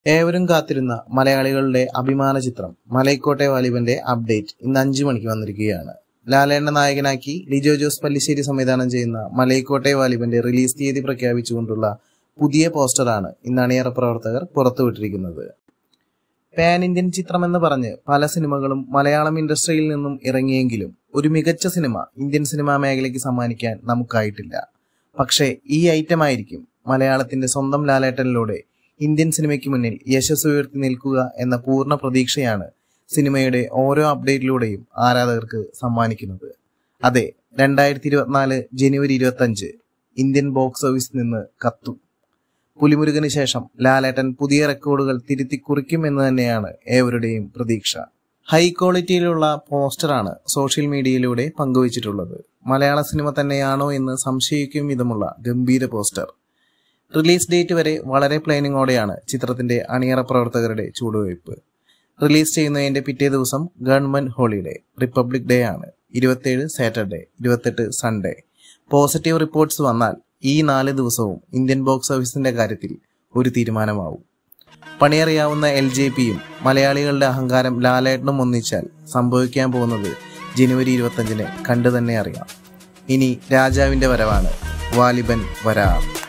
ഏവരും കാത്തിരുന്ന മലയാളികളുടെ അഭിമാന ചിത്രം മലൈക്കോട്ടെ വാലിബന്റെ അപ്ഡേറ്റ് ഇന്ന് അഞ്ചു മണിക്ക് വന്നിരിക്കുകയാണ് ലാലേണ്ണ നായകനാക്കി ലിജോ ജോസ് പല്ലിശ്ശേരി സംവിധാനം ചെയ്യുന്ന മലൈക്കോട്ടെ വാലിബന്റെ റിലീസ് തീയതി പ്രഖ്യാപിച്ചുകൊണ്ടുള്ള പുതിയ പോസ്റ്ററാണ് ഇന്ന് അണിയറ പ്രവർത്തകർ പുറത്തുവിട്ടിരിക്കുന്നത് പാൻ ഇന്ത്യൻ ചിത്രമെന്ന് പറഞ്ഞ് പല സിനിമകളും മലയാളം ഇൻഡസ്ട്രിയിൽ നിന്നും ഇറങ്ങിയെങ്കിലും ഒരു മികച്ച സിനിമ ഇന്ത്യൻ സിനിമാ മേഖലയ്ക്ക് സമ്മാനിക്കാൻ നമുക്കായിട്ടില്ല പക്ഷേ ഈ ഐറ്റം ആയിരിക്കും മലയാളത്തിന്റെ സ്വന്തം ലാലേട്ടനിലൂടെ ഇന്ത്യൻ സിനിമയ്ക്ക് മുന്നിൽ യശസ് ഉയർത്തി നിൽക്കുക എന്ന പൂർണ്ണ പ്രതീക്ഷയാണ് സിനിമയുടെ ഓരോ അപ്ഡേറ്റിലൂടെയും ആരാധകർക്ക് സമ്മാനിക്കുന്നത് അതെ രണ്ടായിരത്തി ഇരുപത്തിനാല് ജനുവരി ഇരുപത്തി അഞ്ച് ഇന്ത്യൻ ബോക്സ് ഓഫീസിൽ നിന്ന് കത്തും പുലിമുരുകന് ശേഷം ലാലേട്ടൻ പുതിയ റെക്കോർഡുകൾ തിരുത്തി കുറിക്കും എന്ന് തന്നെയാണ് ഏവരുടെയും പ്രതീക്ഷ ഹൈ ക്വാളിറ്റിയിലുള്ള പോസ്റ്ററാണ് സോഷ്യൽ മീഡിയയിലൂടെ പങ്കുവച്ചിട്ടുള്ളത് മലയാള സിനിമ തന്നെയാണോ എന്ന് സംശയിക്കും വിധമുള്ള ഗംഭീര പോസ്റ്റർ റിലീസ് ഡേറ്റ് വരെ വളരെ പ്ലാനിങ്ങോടെയാണ് ചിത്രത്തിന്റെ അണിയറ പ്രവർത്തകരുടെ ചൂടുവയ്പ് റിലീസ് ചെയ്യുന്നതിന്റെ പിറ്റേ ദിവസം ഗവൺമെന്റ് ഹോളിഡേ റിപ്പബ്ലിക് ഡേ ആണ് ഇരുപത്തേഴ് സാറ്റർഡേ ഇരുപത്തെട്ട് സൺഡേ പോസിറ്റീവ് റിപ്പോർട്ട്സ് വന്നാൽ ഈ നാല് ദിവസവും ഇന്ത്യൻ ബോക്സ് ഓഫീസിന്റെ കാര്യത്തിൽ ഒരു തീരുമാനമാവും പണിയറിയാവുന്ന എൽ ജെ പിയും മലയാളികളുടെ അഹങ്കാരം ലാലേട്ടനും ഒന്നിച്ചാൽ സംഭവിക്കാൻ പോകുന്നത് ജനുവരി ഇരുപത്തഞ്ചിന് കണ്ടു തന്നെ അറിയാം ഇനി രാജാവിന്റെ വരവാണ് വാലിബൻ വരാർ